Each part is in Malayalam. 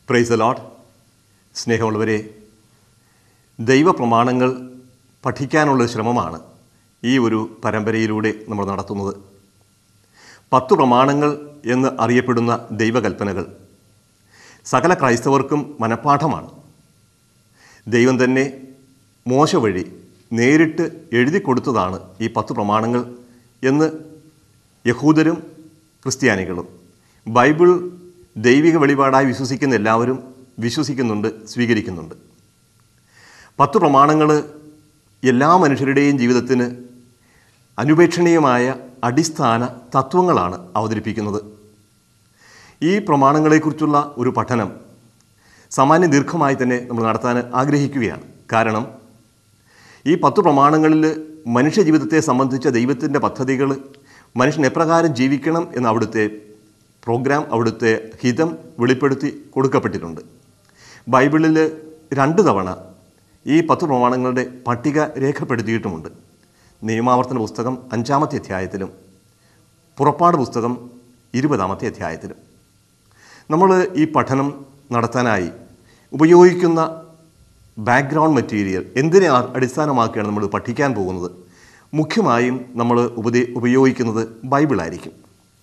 പ്രൈസ് ലോഡ് സ്നേഹമുള്ളവരെ ദൈവപ്രമാണങ്ങൾ പഠിക്കാനുള്ള ശ്രമമാണ് ഈ ഒരു പരമ്പരയിലൂടെ നമ്മൾ നടത്തുന്നത് പത്തു പ്രമാണങ്ങൾ എന്ന് അറിയപ്പെടുന്ന ദൈവകൽപ്പനകൾ സകല ക്രൈസ്തവർക്കും മനഃപ്പാഠമാണ് ദൈവം തന്നെ മോശ വഴി നേരിട്ട് എഴുതി കൊടുത്തതാണ് ഈ പത്ത് പ്രമാണങ്ങൾ എന്ന് യഹൂദരും ക്രിസ്ത്യാനികളും ബൈബിൾ ദൈവിക വെളിപാടായി വിശ്വസിക്കുന്ന എല്ലാവരും വിശ്വസിക്കുന്നുണ്ട് സ്വീകരിക്കുന്നുണ്ട് പത്ത് പ്രമാണങ്ങൾ എല്ലാ മനുഷ്യരുടെയും ജീവിതത്തിന് അനുപേക്ഷണീയമായ അടിസ്ഥാന തത്വങ്ങളാണ് അവതരിപ്പിക്കുന്നത് ഈ പ്രമാണങ്ങളെക്കുറിച്ചുള്ള ഒരു പഠനം സാമാന്യ ദീർഘമായി തന്നെ നമ്മൾ നടത്താൻ ആഗ്രഹിക്കുകയാണ് കാരണം ഈ പത്ത് പ്രമാണങ്ങളിൽ മനുഷ്യ ജീവിതത്തെ സംബന്ധിച്ച ദൈവത്തിൻ്റെ പദ്ധതികൾ മനുഷ്യൻ എപ്രകാരം ജീവിക്കണം എന്ന് അവിടുത്തെ പ്രോഗ്രാം അവിടുത്തെ ഹിതം വെളിപ്പെടുത്തി കൊടുക്കപ്പെട്ടിട്ടുണ്ട് ബൈബിളിൽ രണ്ട് തവണ ഈ പത്ത് പ്രമാണങ്ങളുടെ പട്ടിക രേഖപ്പെടുത്തിയിട്ടുമുണ്ട് നിയമാവർത്തന പുസ്തകം അഞ്ചാമത്തെ അധ്യായത്തിലും പുറപ്പാട് പുസ്തകം ഇരുപതാമത്തെ അധ്യായത്തിലും നമ്മൾ ഈ പഠനം നടത്താനായി ഉപയോഗിക്കുന്ന ബാക്ക്ഗ്രൗണ്ട് മെറ്റീരിയൽ എന്തിനെ ആ- അടിസ്ഥാനമാക്കിയാണ് നമ്മൾ പഠിക്കാൻ പോകുന്നത് മുഖ്യമായും നമ്മൾ ഉപദേ ഉപയോഗിക്കുന്നത് ബൈബിളായിരിക്കും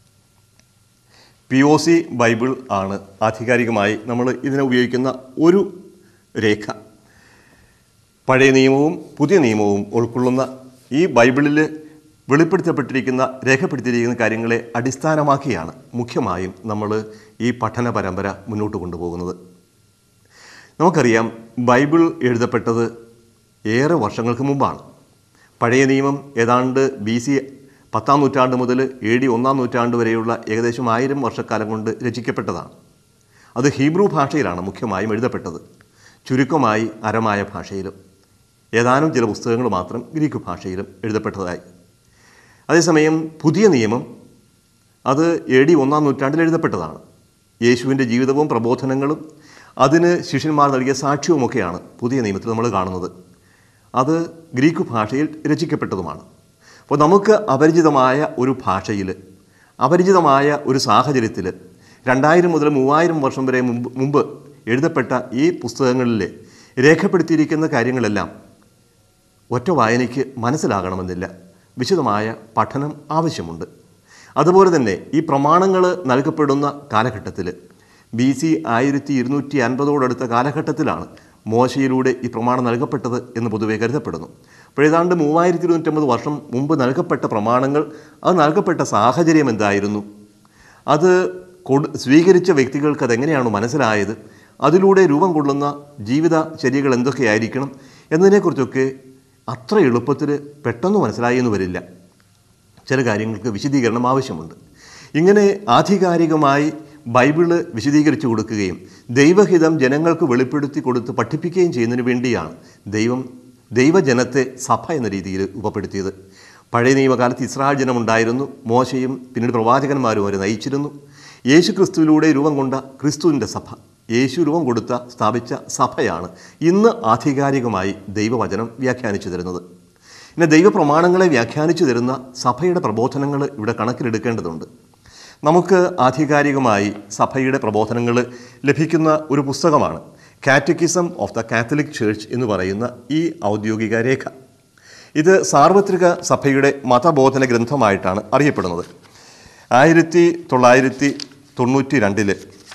പി ഒ സി ബൈബിൾ ആണ് ആധികാരികമായി നമ്മൾ ഇതിനെ ഉപയോഗിക്കുന്ന ഒരു രേഖ പഴയ നിയമവും പുതിയ നിയമവും ഉൾക്കൊള്ളുന്ന ഈ ബൈബിളിൽ വെളിപ്പെടുത്തപ്പെട്ടിരിക്കുന്ന രേഖപ്പെടുത്തിയിരിക്കുന്ന കാര്യങ്ങളെ അടിസ്ഥാനമാക്കിയാണ് മുഖ്യമായും നമ്മൾ ഈ പഠന പരമ്പര മുന്നോട്ട് കൊണ്ടുപോകുന്നത് നമുക്കറിയാം ബൈബിൾ എഴുതപ്പെട്ടത് ഏറെ വർഷങ്ങൾക്ക് മുമ്പാണ് പഴയ നിയമം ഏതാണ്ട് ബി സി പത്താം നൂറ്റാണ്ട് മുതൽ എ ഡി ഒന്നാം നൂറ്റാണ്ട് വരെയുള്ള ഏകദേശം ആയിരം വർഷക്കാലം കൊണ്ട് രചിക്കപ്പെട്ടതാണ് അത് ഹീബ്രു ഭാഷയിലാണ് മുഖ്യമായും എഴുതപ്പെട്ടത് ചുരുക്കമായി അരമായ ഭാഷയിലും ഏതാനും ചില പുസ്തകങ്ങൾ മാത്രം ഗ്രീക്ക് ഭാഷയിലും എഴുതപ്പെട്ടതായി അതേസമയം പുതിയ നിയമം അത് എ ഡി ഒന്നാം നൂറ്റാണ്ടിൽ എഴുതപ്പെട്ടതാണ് യേശുവിൻ്റെ ജീവിതവും പ്രബോധനങ്ങളും അതിന് ശിഷ്യന്മാർ നൽകിയ സാക്ഷ്യവുമൊക്കെയാണ് പുതിയ നിയമത്തിൽ നമ്മൾ കാണുന്നത് അത് ഗ്രീക്ക് ഭാഷയിൽ രചിക്കപ്പെട്ടതുമാണ് അപ്പോൾ നമുക്ക് അപരിചിതമായ ഒരു ഭാഷയിൽ അപരിചിതമായ ഒരു സാഹചര്യത്തിൽ രണ്ടായിരം മുതൽ മൂവായിരം വർഷം വരെ മുമ്പ് മുമ്പ് എഴുതപ്പെട്ട ഈ പുസ്തകങ്ങളിൽ രേഖപ്പെടുത്തിയിരിക്കുന്ന കാര്യങ്ങളെല്ലാം ഒറ്റ വായനയ്ക്ക് മനസ്സിലാകണമെന്നില്ല വിശദമായ പഠനം ആവശ്യമുണ്ട് അതുപോലെ തന്നെ ഈ പ്രമാണങ്ങൾ നൽകപ്പെടുന്ന കാലഘട്ടത്തിൽ ബി സി ആയിരത്തി ഇരുന്നൂറ്റി അൻപതോടടുത്ത കാലഘട്ടത്തിലാണ് മോശയിലൂടെ ഈ പ്രമാണം നൽകപ്പെട്ടത് എന്ന് പൊതുവെ കരുതപ്പെടുന്നു അപ്പോൾ ഏതാണ്ട് മൂവായിരത്തി ഇരുന്നൂറ്റമ്പത് വർഷം മുമ്പ് നൽകപ്പെട്ട പ്രമാണങ്ങൾ അത് നൽകപ്പെട്ട സാഹചര്യം എന്തായിരുന്നു അത് കൊടു സ്വീകരിച്ച വ്യക്തികൾക്ക് അതെങ്ങനെയാണ് മനസ്സിലായത് അതിലൂടെ രൂപം കൊള്ളുന്ന ജീവിത ചര്യകൾ എന്തൊക്കെയായിരിക്കണം എന്നതിനെക്കുറിച്ചൊക്കെ അത്ര എളുപ്പത്തിൽ പെട്ടെന്ന് മനസ്സിലായി എന്ന് വരില്ല ചില കാര്യങ്ങൾക്ക് വിശദീകരണം ആവശ്യമുണ്ട് ഇങ്ങനെ ആധികാരികമായി ബൈബിള് വിശദീകരിച്ചു കൊടുക്കുകയും ദൈവഹിതം ജനങ്ങൾക്ക് വെളിപ്പെടുത്തി കൊടുത്ത് പഠിപ്പിക്കുകയും ചെയ്യുന്നതിന് വേണ്ടിയാണ് ദൈവം ദൈവജനത്തെ സഭ എന്ന രീതിയിൽ ഉപപ്പെടുത്തിയത് പഴയ നിയമകാലത്ത് ഇസ്രായേൽ ജനമുണ്ടായിരുന്നു മോശയും പിന്നീട് പ്രവാചകന്മാരും അവരെ നയിച്ചിരുന്നു യേശു ക്രിസ്തുവിലൂടെ രൂപം കൊണ്ട ക്രിസ്തുവിൻ്റെ സഭ യേശു രൂപം കൊടുത്ത സ്ഥാപിച്ച സഭയാണ് ഇന്ന് ആധികാരികമായി ദൈവവചനം വ്യാഖ്യാനിച്ചു തരുന്നത് പിന്നെ ദൈവപ്രമാണങ്ങളെ വ്യാഖ്യാനിച്ചു തരുന്ന സഭയുടെ പ്രബോധനങ്ങൾ ഇവിടെ കണക്കിലെടുക്കേണ്ടതുണ്ട് നമുക്ക് ആധികാരികമായി സഭയുടെ പ്രബോധനങ്ങൾ ലഭിക്കുന്ന ഒരു പുസ്തകമാണ് catechism of the catholic church എന്ന് പറയുന്ന ഈ ഔദ്യോഗിക രേഖ ഇത് സാർവത്രിക സഭയുടെ മതബോധന ഗ്രന്ഥമായിട്ടാണ് അറിയപ്പെടുന്നത് ആയിരത്തി തൊള്ളായിരത്തി തൊണ്ണൂറ്റി രണ്ടില്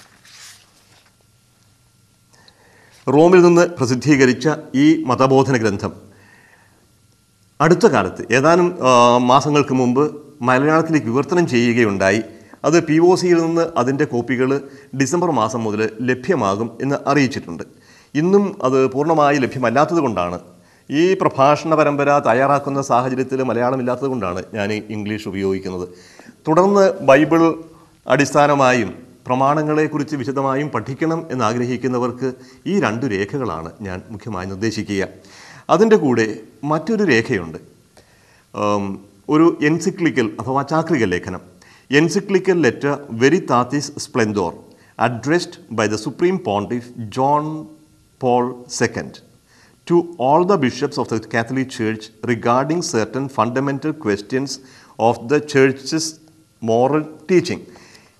റോമിൽ നിന്ന് പ്രസിദ്ധീകരിച്ച ഈ മതബോധന ഗ്രന്ഥം അടുത്ത കാലത്ത് ഏതാനും ആ, മാസങ്ങൾക്ക് മുമ്പ് മലയാളത്തിലേക്ക് വിവർത്തനം ചെയ്യുകയുണ്ടായി അത് പി ഒ സിയിൽ നിന്ന് അതിൻ്റെ കോപ്പികൾ ഡിസംബർ മാസം മുതൽ ലഭ്യമാകും എന്ന് അറിയിച്ചിട്ടുണ്ട് ഇന്നും അത് പൂർണ്ണമായി ലഭ്യമല്ലാത്തത് കൊണ്ടാണ് ഈ പ്രഭാഷണ പരമ്പര തയ്യാറാക്കുന്ന സാഹചര്യത്തിൽ മലയാളമില്ലാത്തത് കൊണ്ടാണ് ഞാൻ ഈ ഇംഗ്ലീഷ് ഉപയോഗിക്കുന്നത് തുടർന്ന് ബൈബിൾ അടിസ്ഥാനമായും പ്രമാണങ്ങളെക്കുറിച്ച് വിശദമായും പഠിക്കണം എന്നാഗ്രഹിക്കുന്നവർക്ക് ഈ രണ്ടു രേഖകളാണ് ഞാൻ മുഖ്യമായി നിർദ്ദേശിക്കുക അതിൻ്റെ കൂടെ മറ്റൊരു രേഖയുണ്ട് ഉം, ഒരു എൻസിക്ലിക്കൽ അഥവാ ചാക്രിക ലേഖനം encyclical letter Veritatis Splendor addressed by the supreme pontiff John Paul second to all the bishops of the Catholic Church regarding certain fundamental questions of the Church's moral teaching.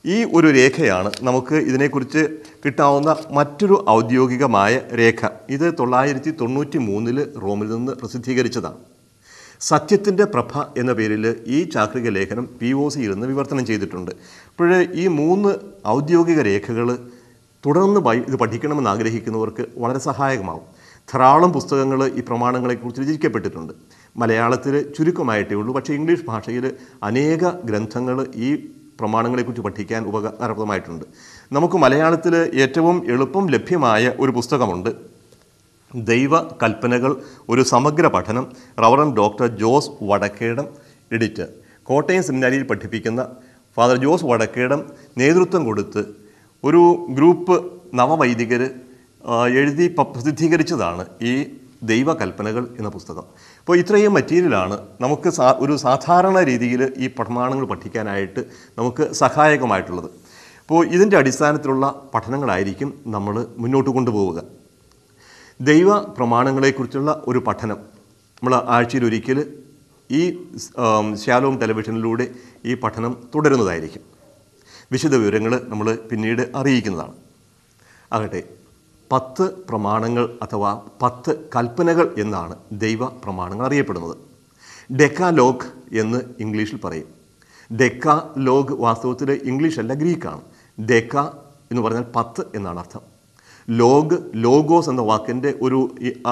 ഈ ഒരു രേഖയാണ് നമുക്ക് ഇതിനെക്കുറിച്ച് കിട്ടാവുന്ന മറ്റൊരു ഔദ്യോഗികമായ രേഖ ഇത് തൊള്ളായിരത്തി തൊണ്ണൂറ്റി മൂന്നിൽ റോമിൽ നിന്ന് പ്രസിദ്ധീകരിച്ചതാണ് സത്യത്തിൻ്റെ പ്രഭ എന്ന പേരിൽ ഈ ചാക്രിക ലേഖനം പി ഒ സിയിൽ നിന്ന് വിവർത്തനം ചെയ്തിട്ടുണ്ട് അപ്പോൾ ഈ മൂന്ന് ഔദ്യോഗിക രേഖകൾ തുടർന്ന് ബൈ ഇത് പഠിക്കണമെന്ന് ആഗ്രഹിക്കുന്നവർക്ക് വളരെ സഹായകമാവും ധാരാളം പുസ്തകങ്ങൾ ഈ പ്രമാണങ്ങളെക്കുറിച്ച് രചിക്കപ്പെട്ടിട്ടുണ്ട് മലയാളത്തിൽ ചുരുക്കമായിട്ടേ ഉള്ളൂ പക്ഷേ ഇംഗ്ലീഷ് ഭാഷയിൽ അനേക ഗ്രന്ഥങ്ങൾ ഈ പ്രമാണങ്ങളെക്കുറിച്ച് പഠിക്കാൻ ഉപകാരപ്രദമായിട്ടുണ്ട് നമുക്ക് മലയാളത്തിൽ ഏറ്റവും എളുപ്പം ലഭ്യമായ ഒരു പുസ്തകമുണ്ട് ദൈവ കൽപ്പനകൾ ഒരു സമഗ്ര പഠനം reverend doctor Jose Vadakkedam editor Kottayam സെമിനാരിയിൽ പഠിപ്പിക്കുന്ന ഫാദർ ജോസ് വടക്കേടം നേതൃത്വം കൊടുത്ത് ഒരു ഗ്രൂപ്പ് നവവൈദികർ എഴുതി പ- പ്രസിദ്ധീകരിച്ചതാണ് ഈ ദൈവകൽപ്പനകൾ എന്ന പുസ്തകം അപ്പോൾ ഇത്രയും മെറ്റീരിയലാണ് നമുക്ക് സാ ഒരു സാധാരണ രീതിയിൽ ഈ പ്രമാണങ്ങൾ പഠിക്കാനായിട്ട് നമുക്ക് സഹായകമായിട്ടുള്ളത് അപ്പോൾ ഇതിൻ്റെ അടിസ്ഥാനത്തിലുള്ള പഠനങ്ങളായിരിക്കും നമ്മൾ മുന്നോട്ട് കൊണ്ടുപോവുക ദൈവ പ്രമാണങ്ങളെക്കുറിച്ചുള്ള ഒരു പഠനം നമ്മൾ ആഴ്ചയിൽ ഒരിക്കൽ ഈ ആം, ശാലോം ടെലിവിഷനിലൂടെ ഈ പഠനം തുടരുന്നതായിരിക്കും വിശദ വിവരങ്ങൾ നമ്മൾ പിന്നീട് അറിയിക്കുന്നതാണ് ആകട്ടെ പത്ത് പ്രമാണങ്ങൾ അഥവാ പത്ത് കൽപ്പനകൾ എന്നാണ് ദൈവ പ്രമാണങ്ങൾ അറിയപ്പെടുന്നത് ഡെക്കാലോഗ് എന്ന് ഇംഗ്ലീഷിൽ പറയും ഡെക്ക ലോഗ് വാസ്തവത്തിൽ ഇംഗ്ലീഷ് അല്ല ഗ്രീക്കാണ് ഡെക്ക എന്ന് പറഞ്ഞാൽ പത്ത് എന്നാണ് അർത്ഥം ലോഗ് ലോഗോസ് എന്ന വാക്കിൻ്റെ ഒരു ഈ, ആ,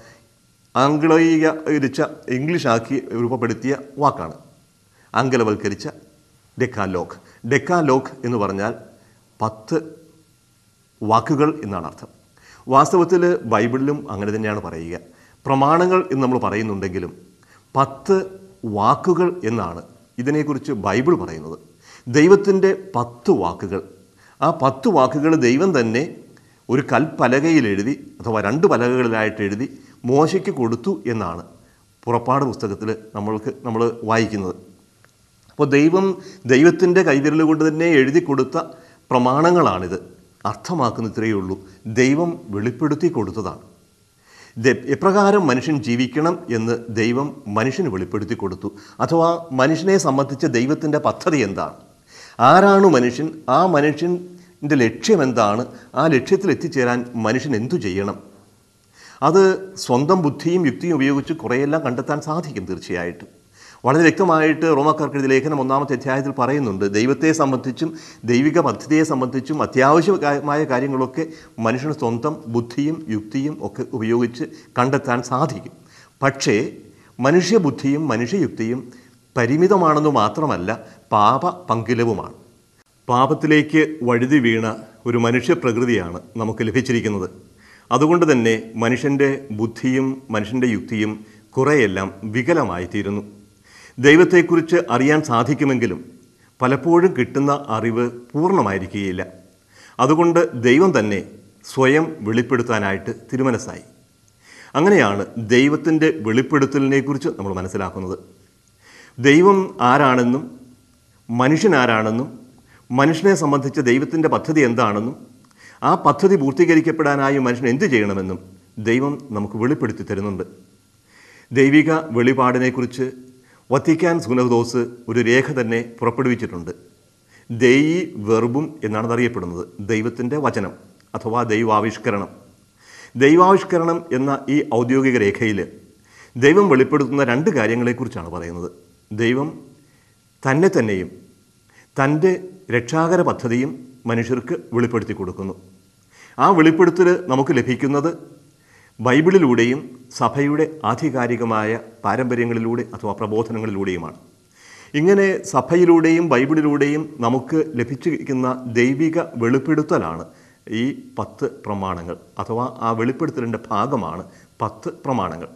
ആംഗ്ലേയകരിച്ച ഇംഗ്ലീഷാക്കി രൂപപ്പെടുത്തിയ വാക്കാണ് ആംഗലവൽക്കരിച്ച ഡെക്കാലോഗ് ഡെക്കാലോഗ് എന്ന് പറഞ്ഞാൽ പത്ത് വാക്കുകൾ എന്നാണ് അർത്ഥം വാസ്തവത്തിൽ ബൈബിളിലും അങ്ങനെ തന്നെയാണ് പറയുക പ്രമാണങ്ങൾ എന്ന് നമ്മൾ പറയുന്നുണ്ടെങ്കിലും പത്ത് വാക്കുകൾ എന്നാണ് ഇതിനെക്കുറിച്ച് ബൈബിൾ പറയുന്നത് ദൈവത്തിൻ്റെ പത്ത് വാക്കുകൾ ആ പത്ത് വാക്കുകൾ ദൈവം തന്നെ ഒരു കൽപ്പലകയിൽ എഴുതി അഥവാ രണ്ട് പലകകളിലായിട്ട് എഴുതി മോശയ്ക്ക് കൊടുത്തു എന്നാണ് പുറപ്പാട് പുസ്തകത്തിൽ നമ്മൾക്ക് നമ്മൾ വായിക്കുന്നത് അപ്പോൾ ദൈവം ദൈവത്തിൻ്റെ കൈവിരൽ കൊണ്ട് തന്നെ എഴുതി കൊടുത്ത പ്രമാണങ്ങളാണിത് അർത്ഥമാക്കുന്ന ഇത്രയേ ഉള്ളൂ ദൈവം വെളിപ്പെടുത്തി കൊടുത്തതാണ് ദ- എപ്രകാരം മനുഷ്യൻ ജീവിക്കണം എന്ന് ദൈവം മനുഷ്യന് വെളിപ്പെടുത്തി കൊടുത്തു അഥവാ മനുഷ്യനെ സംബന്ധിച്ച ദൈവത്തിൻ്റെ പദ്ധതി എന്താണ് ആരാണ് മനുഷ്യൻ ആ മനുഷ്യൻ്റെ ലക്ഷ്യം എന്താണ് ആ ലക്ഷ്യത്തിൽ എത്തിച്ചേരാൻ മനുഷ്യൻ എന്തു ചെയ്യണം അത് സ്വന്തം ബുദ്ധിയും യുക്തിയും ഉപയോഗിച്ച് കുറേയെല്ലാം കണ്ടെത്താൻ സാധിക്കും തീർച്ചയായിട്ടും വളരെ വ്യക്തമായിട്ട് റോമാക്കാർക്ക് എഴുതിയ ലേഖനം ഒന്നാമത്തെ അധ്യായത്തിൽ പറയുന്നുണ്ട് ദൈവത്തെ സംബന്ധിച്ചും ദൈവിക പദ്ധതിയെ സംബന്ധിച്ചും അത്യാവശ്യമായ കാര്യങ്ങളൊക്കെ മനുഷ്യന് സ്വന്തം ബുദ്ധിയും യുക്തിയും ഒക്കെ ഉപയോഗിച്ച് കണ്ടെത്താൻ സാധിക്കും പക്ഷേ മനുഷ്യബുദ്ധിയും മനുഷ്യയുക്തിയും പരിമിതമാണെന്ന് മാത്രമല്ല പാപ പങ്കിലവുമാണ് പാപത്തിലേക്ക് വഴുതി വീണ ഒരു മനുഷ്യ പ്രകൃതിയാണ് നമുക്ക് ലഭിച്ചിരിക്കുന്നത് അതുകൊണ്ട് തന്നെ മനുഷ്യൻ്റെ ബുദ്ധിയും മനുഷ്യൻ്റെ യുക്തിയും കുറേയെല്ലാം വികലമായി തീരുന്നു ദൈവത്തെക്കുറിച്ച് അറിയാൻ സാധിക്കുമെങ്കിലും പലപ്പോഴും കിട്ടുന്ന അറിവ് പൂർണ്ണമായിരിക്കുകയില്ല അതുകൊണ്ട് ദൈവം തന്നെ സ്വയം വെളിപ്പെടുത്താനായിട്ട് തിരുമനസ്സായി അങ്ങനെയാണ് ദൈവത്തിൻ്റെ വെളിപ്പെടുത്തലിനെക്കുറിച്ച് നമ്മൾ മനസ്സിലാക്കുന്നത് ദൈവം ആരാണെന്നും മനുഷ്യൻ ആരാണെന്നും മനുഷ്യനെ സംബന്ധിച്ച് ദൈവത്തിൻ്റെ പദ്ധതി എന്താണെന്നും ആ പദ്ധതി പൂർത്തീകരിക്കപ്പെടാനായി മനുഷ്യൻ എന്ത് ചെയ്യണമെന്നും ദൈവം നമുക്ക് വെളിപ്പെടുത്തി തരുന്നുണ്ട് ദൈവിക വെളിപാടിനെക്കുറിച്ച് വത്തിക്കാൻ സുനഹദോസ് ഒരു രേഖ തന്നെ പുറപ്പെടുവിച്ചിട്ടുണ്ട് ദൈവി വെർബും എന്നാണ് അറിയപ്പെടുന്നത് ദൈവത്തിൻ്റെ വചനം അഥവാ ദൈവാവിഷ്കരണം ദൈവാവിഷ്കരണം എന്ന ഈ ഔദ്യോഗിക രേഖയിൽ ദൈവം വെളിപ്പെടുത്തുന്ന രണ്ട് കാര്യങ്ങളെക്കുറിച്ചാണ് പറയുന്നത് ദൈവം തന്നെ തന്നെയും തൻ്റെ രക്ഷാകര പദ്ധതിയും മനുഷ്യർക്ക് വെളിപ്പെടുത്തി കൊടുക്കുന്നു ആ വെളിപ്പെടുത്തൽ നമുക്ക് ലഭിക്കുന്നത് ബൈബിളിലൂടെയും സഭയുടെ ആധികാരികമായ പാരമ്പര്യങ്ങളിലൂടെ അഥവാ പ്രബോധനങ്ങളിലൂടെയുമാണ് ഇങ്ങനെ സഭയിലൂടെയും ബൈബിളിലൂടെയും നമുക്ക് ലഭിച്ചിരിക്കുന്ന ദൈവിക വെളിപ്പെടുത്തലാണ് ഈ പത്ത് പ്രമാണങ്ങൾ അഥവാ ആ വെളിപ്പെടുത്തലിൻ്റെ ഭാഗമാണ് പത്ത് പ്രമാണങ്ങൾ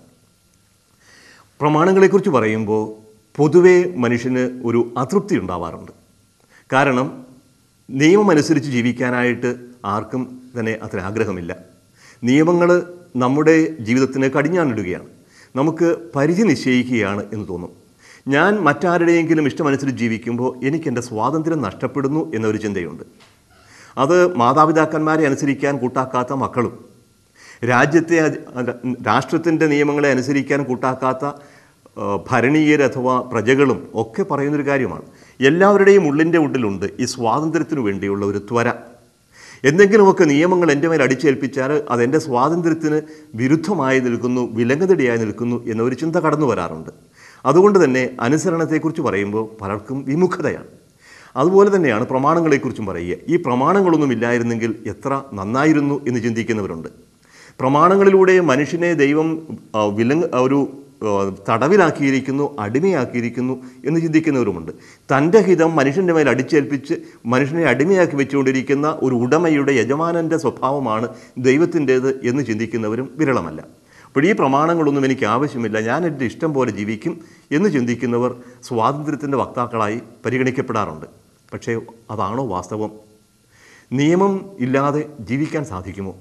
പ്രമാണങ്ങളെക്കുറിച്ച് പറയുമ്പോൾ പൊതുവേ മനുഷ്യന് ഒരു അതൃപ്തി ഉണ്ടാവാറുണ്ട് കാരണം നിയമമനുസരിച്ച് ജീവിക്കാനായിട്ട് ആർക്കും തന്നെ അത്ര ആഗ്രഹമില്ല നിയമങ്ങൾ നമ്മുടെ ജീവിതത്തിന് കടിഞ്ഞാണിടുകയാണ് നമുക്ക് പരിധി നിശ്ചയിക്കുകയാണ് എന്ന് തോന്നും ഞാൻ മറ്റാരുടെയെങ്കിലും ഇഷ്ടമനുസരിച്ച് ജീവിക്കുമ്പോൾ എനിക്ക് എൻ്റെ സ്വാതന്ത്ര്യം നഷ്ടപ്പെടുന്നു എന്നൊരു ചിന്തയുണ്ട് അത് മാതാപിതാക്കന്മാരെ അനുസരിക്കാൻ കൂട്ടാക്കാത്ത മക്കളും രാജ്യത്തെ അധ- രാഷ്ട്രത്തിൻ്റെ നിയമങ്ങളെ അനുസരിക്കാൻ കൂട്ടാക്കാത്ത ആ, ഭരണീയർ അഥവാ പ്രജകളും ഒക്കെ പറയുന്നൊരു കാര്യമാണ് എല്ലാവരുടെയും ഉള്ളിൻ്റെ ഉള്ളിലുണ്ട് ഈ സ്വാതന്ത്ര്യത്തിനു വേണ്ടിയുള്ള ഒരു ത്വര എന്തെങ്കിലുമൊക്കെ നിയമങ്ങൾ എൻ്റെ മേൽ അടിച്ചേൽപ്പിച്ചാൽ അതെൻ്റെ സ്വാതന്ത്ര്യത്തിന് വിരുദ്ധമായി നിൽക്കുന്നു വിലങ്ങതടിയായി നിൽക്കുന്നു എന്നൊരു ചിന്ത കടന്നു വരാറുണ്ട് അതുകൊണ്ട് തന്നെ അനുസരണത്തെക്കുറിച്ച് പറയുമ്പോൾ പലർക്കും വിമുഖതയാണ് അതുപോലെ തന്നെയാണ് പ്രമാണങ്ങളെക്കുറിച്ചും പറയുക ഈ പ്രമാണങ്ങളൊന്നും ഇല്ലായിരുന്നെങ്കിൽ എത്ര നന്നായിരുന്നു എന്ന് ചിന്തിക്കുന്നവരുണ്ട് പ്രമാണങ്ങളിലൂടെ മനുഷ്യനെ ദൈവം ആ, വിലങ് ഒരു ആ, തടവിലാക്കിയിരിക്കുന്നു അടിമയാക്കിയിരിക്കുന്നു എന്ന് ചിന്തിക്കുന്നവരുമുണ്ട് തൻ്റെ ഹിതം മനുഷ്യൻ്റെ മേൽ അടിച്ചേൽപ്പിച്ച് മനുഷ്യനെ അടിമയാക്കി വെച്ചുകൊണ്ടിരിക്കുന്ന ഒരു ഉടമയുടെ യജമാനൻ്റെ സ്വഭാവമാണ് ദൈവത്തിൻ്റേത് എന്ന് ചിന്തിക്കുന്നവരും വിരളമല്ല അപ്പോൾ ഈ പ്രമാണങ്ങളൊന്നും എനിക്ക് ആവശ്യമില്ല ഞാൻ എൻ്റെ ഇഷ്ടം പോലെ ജീവിക്കും എന്ന് ചിന്തിക്കുന്നവർ സ്വാതന്ത്ര്യത്തിൻ്റെ വക്താക്കളായി പരിഗണിക്കപ്പെടാറുണ്ട് പക്ഷേ അതാണോ വാസ്തവം നിയമം ഇല്ലാതെ ജീവിക്കാൻ സാധിക്കുമോ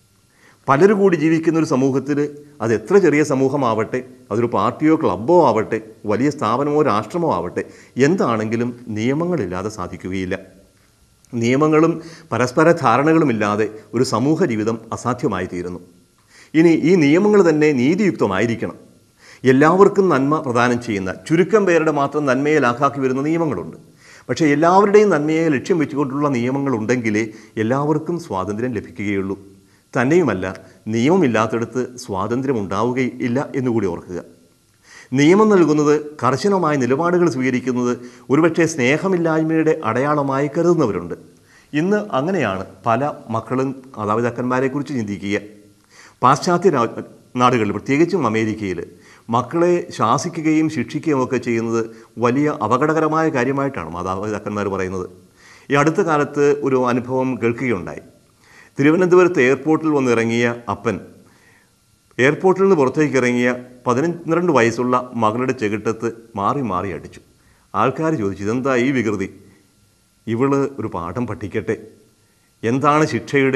പലരും കൂടി ജീവിക്കുന്ന ഒരു സമൂഹത്തിൽ അത് എത്ര ചെറിയ സമൂഹമാവട്ടെ അതൊരു പാർട്ടിയോ ക്ലബ്ബോ ആവട്ടെ വലിയ സ്ഥാപനമോ രാഷ്ട്രമോ ആവട്ടെ എന്താണെങ്കിലും നിയമങ്ങളില്ലാതെ സാധിക്കുകയില്ല നിയമങ്ങളും പരസ്പര ധാരണകളുമില്ലാതെ ഒരു സമൂഹ ജീവിതം അസാധ്യമായി തീരുന്നു ഇനി ഈ നിയമങ്ങൾ തന്നെ നീതിയുക്തമായിരിക്കണം എല്ലാവർക്കും നന്മ പ്രദാനം ചെയ്യുന്ന ചുരുക്കം പേരുടെ മാത്രം നന്മയെ ലാക്കാക്കി വരുന്ന നിയമങ്ങളുണ്ട് പക്ഷേ എല്ലാവരുടെയും നന്മയെ ലക്ഷ്യം വെച്ചുകൊണ്ടുള്ള നിയമങ്ങളുണ്ടെങ്കിലേ എല്ലാവർക്കും സ്വാതന്ത്ര്യം ലഭിക്കുകയുള്ളൂ തന്നെയുമല്ല നിയമമില്ലാത്തടത്ത് സ്വാതന്ത്ര്യം ഉണ്ടാവുകയില്ല എന്നുകൂടി ഓർക്കുക നിയമം നൽകുന്നത് കർശനമായ നിലപാടുകൾ സ്വീകരിക്കുന്നത് ഒരുപക്ഷെ സ്നേഹമില്ലായ്മയുടെ അടയാളമായി കരുതുന്നവരുണ്ട് ഇന്ന് അങ്ങനെയാണ് പല മക്കളും മാതാപിതാക്കന്മാരെക്കുറിച്ച് ചിന്തിക്കുക പാശ്ചാത്യ രാ- നാടുകളിൽ പ്രത്യേകിച്ചും അമേരിക്കയിൽ മക്കളെ ശാസിക്കുകയും ശിക്ഷിക്കുകയും ഒക്കെ ചെയ്യുന്നത് വലിയ അപകടകരമായ കാര്യമായിട്ടാണ് മാതാപിതാക്കന്മാർ പറയുന്നത് ഈ അടുത്ത കാലത്ത് ഒരു അനുഭവം കേൾക്കുകയുണ്ടായി തിരുവനന്തപുരത്ത് എയർപോർട്ടിൽ വന്നിറങ്ങിയ അപ്പൻ എയർപോർട്ടിൽ നിന്ന് പുറത്തേക്ക് ഇറങ്ങിയ പതിനന്ത്രണ്ട് വയസ്സുള്ള മകളുടെ ചെകിട്ടത്ത് മാറി മാറി അടിച്ചു ആൾക്കാർ ചോദിച്ചു ഇതെന്താ ഈ വികൃതി ഇവള് ഒരു പാഠം പഠിക്കട്ടെ എന്താണ് ശിക്ഷയുടെ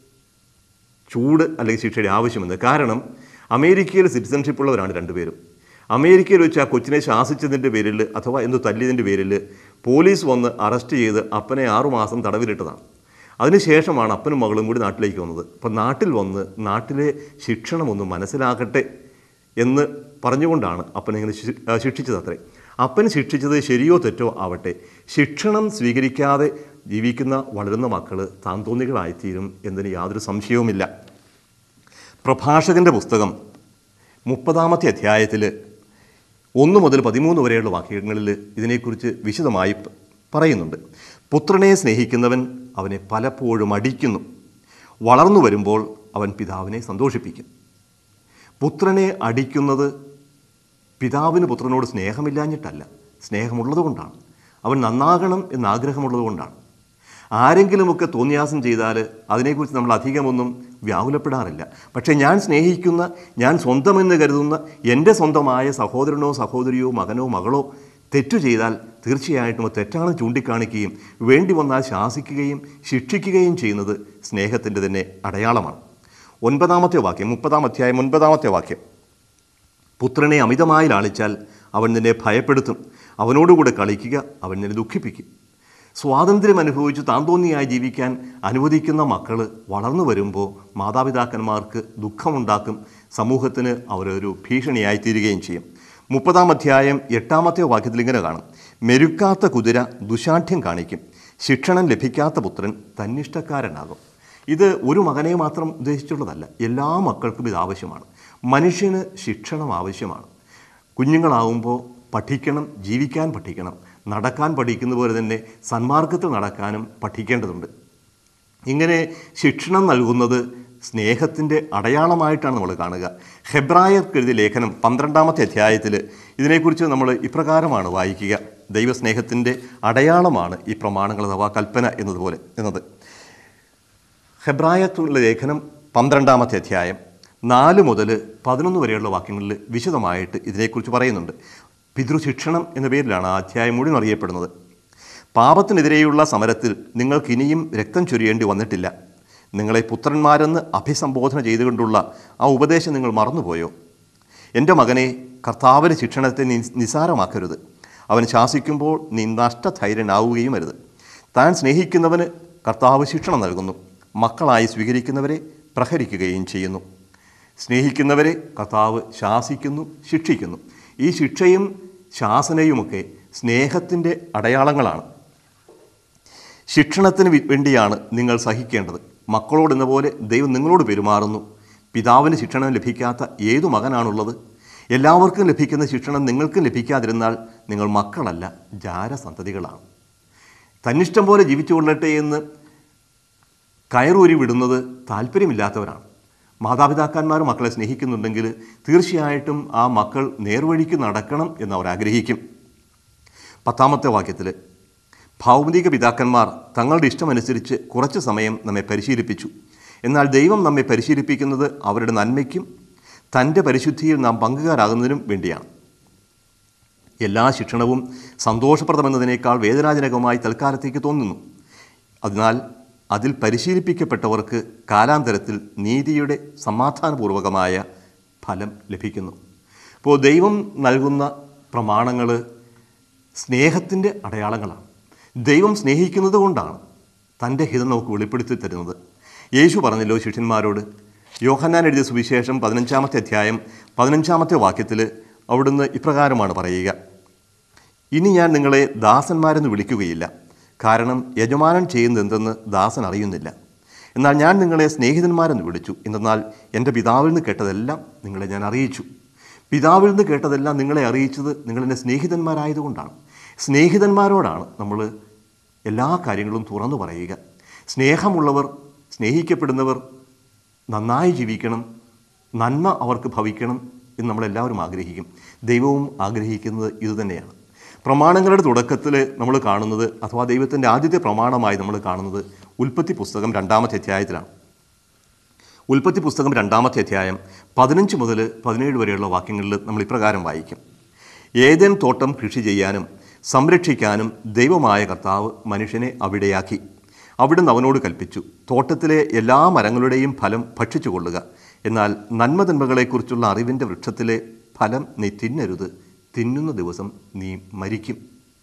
ചൂട് അല്ലെങ്കിൽ ശിക്ഷയുടെ ആവശ്യമെന്ന് കാരണം അമേരിക്കയിൽ സിറ്റിസൺഷിപ്പ് ഉള്ളവരാണ് രണ്ടുപേരും അമേരിക്കയിൽ വെച്ച് ആ കൊച്ചിനെ ശാസിച്ചതിൻ്റെ പേരിൽ അഥവാ എന്തു തല്ലിയതിൻ്റെ പേരിൽ പോലീസ് വന്ന് അറസ്റ്റ് ചെയ്ത് അപ്പനെ ആറുമാസം തടവിലിട്ടതാണ് അതിനുശേഷമാണ് അപ്പനും മകളും കൂടി നാട്ടിലേക്ക് വന്നത് അപ്പം നാട്ടിൽ വന്ന് നാട്ടിലെ ശിക്ഷണം ഒന്ന് മനസ്സിലാക്കട്ടെ എന്ന് പറഞ്ഞുകൊണ്ടാണ് അപ്പനെ ശി- ആ, ശിക്ഷിച്ചത് അത്രേ അപ്പൻ ശിക്ഷിച്ചത് ശരിയോ തെറ്റോ ആവട്ടെ ശിക്ഷണം സ്വീകരിക്കാതെ ജീവിക്കുന്ന വളരുന്ന മക്കൾ താന്തോന്നികളായിത്തീരും എന്നതിന് യാതൊരു സംശയവുമില്ല പ്രഭാഷകൻ്റെ പുസ്തകം മുപ്പതാമത്തെ അധ്യായത്തിൽ ഒന്ന് മുതൽ പതിമൂന്ന് വരെയുള്ള വാക്യങ്ങളിൽ ഇതിനെക്കുറിച്ച് വിശദമായി പ- പറയുന്നുണ്ട് പുത്രനെ സ്നേഹിക്കുന്നവൻ അവനെ പലപ്പോഴും അടിക്കുന്നു വളർന്നു വരുമ്പോൾ അവൻ പിതാവിനെ സന്തോഷിപ്പിക്കും പുത്രനെ അടിക്കുന്നത് പിതാവിന് പുത്രനോട് സ്നേഹമില്ലാഞ്ഞിട്ടല്ല സ്നേഹമുള്ളത് കൊണ്ടാണ് അവൻ നന്നാകണം എന്ന് ആഗ്രഹമുള്ളത് കൊണ്ടാണ് ആരെങ്കിലുമൊക്കെ തോന്നിയാസം ചെയ്താൽ അതിനെക്കുറിച്ച് നമ്മൾ അധികമൊന്നും വ്യാകുലപ്പെടാറില്ല പക്ഷേ ഞാൻ സ്നേഹിക്കുന്ന ഞാൻ സ്വന്തമെന്ന് കരുതുന്ന എൻ്റെ സ്വന്തമായ സഹോദരനോ സഹോദരിയോ മകനോ മകളോ തെറ്റു ചെയ്താൽ തീർച്ചയായിട്ടും അത് തെറ്റാണെന്ന് ചൂണ്ടിക്കാണിക്കുകയും വേണ്ടി വന്നാൽ ശാസിക്കുകയും ശിക്ഷിക്കുകയും ചെയ്യുന്നത് സ്നേഹത്തിൻ്റെ തന്നെ അടയാളമാണ് ഒൻപതാമത്തെ വാക്യം മുപ്പതാം അധ്യായം ഒൻപതാമത്തെ വാക്യം പുത്രനെ അമിതമായി ലാളിച്ചാൽ അവൻ നിന്നെ ഭയപ്പെടുത്തും അവനോടുകൂടെ കളിക്കുക അവൻ നിന്നെ ദുഃഖിപ്പിക്കും സ്വാതന്ത്ര്യം അനുഭവിച്ച് താൻ തോന്നിയായി ജീവിക്കാൻ അനുവദിക്കുന്ന മക്കൾ വളർന്നു വരുമ്പോൾ മാതാപിതാക്കന്മാർക്ക് ദുഃഖമുണ്ടാക്കും സമൂഹത്തിന് അവരൊരു ഭീഷണിയായി തീരുകയും ചെയ്യും മുപ്പതാം അധ്യായം എട്ടാമത്തെ വാക്യത്തിൽ ഇങ്ങനെ കാണും മെരുക്കാത്ത കുതിര ദുശാഠ്യം കാണിക്കും ശിക്ഷണം ലഭിക്കാത്ത പുത്രൻ തന്നിഷ്ടക്കാരനാകും ഇത് ഒരു മകനെ മാത്രം ഉദ്ദേശിച്ചുള്ളതല്ല എല്ലാ മക്കൾക്കും ഇത് ആവശ്യമാണ് മനുഷ്യന് ശിക്ഷണം ആവശ്യമാണ് കുഞ്ഞുങ്ങളാവുമ്പോൾ പഠിക്കണം ജീവിക്കാൻ പഠിക്കണം നടക്കാൻ പഠിക്കുന്ന പോലെ തന്നെ സന്മാർഗത്തിൽ നടക്കാനും പഠിക്കേണ്ടതുണ്ട് ഇങ്ങനെ ശിക്ഷണം നൽകുന്നത് സ്നേഹത്തിൻ്റെ അടയാളമായിട്ടാണ് നമ്മൾ കാണുക ഹെബ്രായർക്ക് എഴുതിയ ലേഖനം പന്ത്രണ്ടാമത്തെ അധ്യായത്തിൽ ഇതിനെക്കുറിച്ച് നമ്മൾ ഇപ്രകാരമാണ് വായിക്കുക ദൈവസ്നേഹത്തിൻ്റെ അടയാളമാണ് ഈ പ്രമാണങ്ങൾ അഥവാ കൽപ്പന എന്നതുപോലെ എന്നത് ഹെബ്രായത്തുള്ള ലേഖനം പന്ത്രണ്ടാമത്തെ അധ്യായം നാല് മുതൽ പതിനൊന്ന് വരെയുള്ള വാക്യങ്ങളിൽ വിശദമായിട്ട് ഇതിനെക്കുറിച്ച് പറയുന്നുണ്ട് പിതൃശിക്ഷണം എന്ന പേരിലാണ് ആ അധ്യായം മുഴുവൻ അറിയപ്പെടുന്നത് പാപത്തിനെതിരെയുള്ള സമരത്തിൽ നിങ്ങൾക്ക് ഇനിയും രക്തം ചൊരിയേണ്ടി വന്നിട്ടില്ല നിങ്ങളെ പുത്രന്മാരെന്ന് അഭിസംബോധന ചെയ്തുകൊണ്ടുള്ള ആ ഉപദേശം നിങ്ങൾ മറന്നുപോയോ എൻ്റെ മകനെ കർത്താവിൻ്റെ ശിക്ഷണത്തെ നീ നിസാരമാക്കരുത് അവൻ ശാസിക്കുമ്പോൾ നീ നഷ്ടധൈര്യനാവുകയും അരുത് താൻ സ്നേഹിക്കുന്നവന് കർത്താവ് ശിക്ഷണം നൽകുന്നു മക്കളായി സ്വീകരിക്കുന്നവരെ പ്രഹരിക്കുകയും ചെയ്യുന്നു സ്നേഹിക്കുന്നവരെ കർത്താവ് ശാസിക്കുന്നു ശിക്ഷിക്കുന്നു ഈ ശിക്ഷയും ശാസനയുമൊക്കെ സ്നേഹത്തിൻ്റെ അടയാളങ്ങളാണ് ശിക്ഷണത്തിന് വി- വേണ്ടിയാണ് നിങ്ങൾ സഹിക്കേണ്ടത് മക്കളോടെന്ന പോലെ ദൈവം നിങ്ങളോട് പെരുമാറുന്നു പിതാവിന് ശിക്ഷണം ലഭിക്കാത്ത ഏതു മകനാണുള്ളത് എല്ലാവർക്കും ലഭിക്കുന്ന ശിക്ഷണം നിങ്ങൾക്കും ലഭിക്കാതിരുന്നാൽ നിങ്ങൾ മക്കളല്ല ജാരസന്തതികളാണ് തന്നിഷ്ടം പോലെ ജീവിച്ചു കൊള്ളട്ടെ എന്ന് കയറൂരി വിടുന്നത് താല്പര്യമില്ലാത്തവരാണ് മാതാപിതാക്കന്മാർ മക്കളെ സ്നേഹിക്കുന്നുണ്ടെങ്കിൽ തീർച്ചയായിട്ടും ആ മക്കൾ നേർവഴിക്ക് നടക്കണം എന്ന് അവർ ആഗ്രഹിക്കും പത്താമത്തെ വാക്യത്തിൽ ഭൗമിക പിതാക്കന്മാർ തങ്ങളുടെ ഇഷ്ടമനുസരിച്ച് കുറച്ച് സമയം നമ്മെ പരിശീലിപ്പിച്ചു എന്നാൽ ദൈവം നമ്മെ പരിശീലിപ്പിക്കുന്നത് അവരുടെ നന്മയ്ക്കും തൻ്റെ പരിശുദ്ധിയിൽ നാം പങ്കുകാരാകുന്നതിനും വേണ്ടിയാണ് എല്ലാ ശിക്ഷണവും സന്തോഷപ്രദമെന്നതിനേക്കാൾ വേദനാജനകമായി തൽക്കാലത്തേക്ക് തോന്നുന്നു അതിനാൽ അതിൽ പരിശീലിപ്പിക്കപ്പെട്ടവർക്ക് കാലാന്തരത്തിൽ നീതിയുടെ സമാധാനപൂർവകമായ ഫലം ലഭിക്കുന്നു അപ്പോൾ ദൈവം നൽകുന്ന പ്രമാണങ്ങൾ സ്നേഹത്തിൻ്റെ അടയാളങ്ങളാണ് ദൈവം സ്നേഹിക്കുന്നത് കൊണ്ടാണ് തൻ്റെ ഹിതം നമുക്ക് വെളിപ്പെടുത്തി തരുന്നത് യേശു പറഞ്ഞല്ലോ ശിഷ്യന്മാരോട് യോഹന്നാൻ എഴുതിയ സുവിശേഷം പതിനഞ്ചാമത്തെ അധ്യായം പതിനഞ്ചാമത്തെ വാക്യത്തിൽ അവിടുന്ന് ഇപ്രകാരമാണ് പറയുക ഇനി ഞാൻ നിങ്ങളെ ദാസന്മാരെന്ന് വിളിക്കുകയില്ല കാരണം യജമാനൻ ചെയ്യുന്നത് എന്തെന്ന് ദാസൻ അറിയുന്നില്ല എന്നാൽ ഞാൻ നിങ്ങളെ സ്നേഹിതന്മാരെന്ന് വിളിച്ചു എന്തെന്നാൽ എൻ്റെ പിതാവിൽ നിന്ന് കേട്ടതെല്ലാം നിങ്ങളെ ഞാൻ അറിയിച്ചു പിതാവിൽ നിന്ന് കേട്ടതെല്ലാം നിങ്ങളെ അറിയിച്ചത് നിങ്ങളെൻ്റെ സ്നേഹിതന്മാരായതുകൊണ്ടാണ് സ്നേഹിതന്മാരോടാണ് നമ്മൾ എല്ലാ കാര്യങ്ങളും തുറന്നു പറയുക സ്നേഹമുള്ളവർ സ്നേഹിക്കപ്പെടുന്നവർ നന്നായി ജീവിക്കണം നന്മ അവർക്ക് ഭവിക്കണം എന്ന് നമ്മളെല്ലാവരും ആഗ്രഹിക്കും ദൈവവും ആഗ്രഹിക്കുന്നത് ഇതുതന്നെയാണ് പ്രമാണങ്ങളുടെ തുടക്കത്തിൽ നമ്മൾ കാണുന്നത് അഥവാ ദൈവത്തിൻ്റെ ആദ്യത്തെ പ്രമാണമായി നമ്മൾ കാണുന്നത് ഉൽപ്പത്തി പുസ്തകം രണ്ടാമത്തെ അധ്യായത്തിലാണ് ഉൽപ്പത്തി പുസ്തകം രണ്ടാമത്തെ അധ്യായം പതിനഞ്ച് മുതൽ പതിനേഴ് വരെയുള്ള വാക്യങ്ങളിൽ നമ്മൾ ഇപ്രകാരം വായിക്കും ഏതേൻ തോട്ടം കൃഷി ചെയ്യാനും സംരക്ഷിക്കാനും ദൈവമായ കർത്താവ് മനുഷ്യനെ അവിടെയാക്കി അവിടുന്ന് അവനോട് കൽപ്പിച്ചു തോട്ടത്തിലെ എല്ലാ മരങ്ങളുടെയും ഫലം ഭക്ഷിച്ചു കൊള്ളുക എന്നാൽ നന്മതിന്മകളെക്കുറിച്ചുള്ള അറിവിൻ്റെ വൃക്ഷത്തിലെ ഫലം നീ തിന്നരുത് തിന്നുന്ന ദിവസം നീ മരിക്കും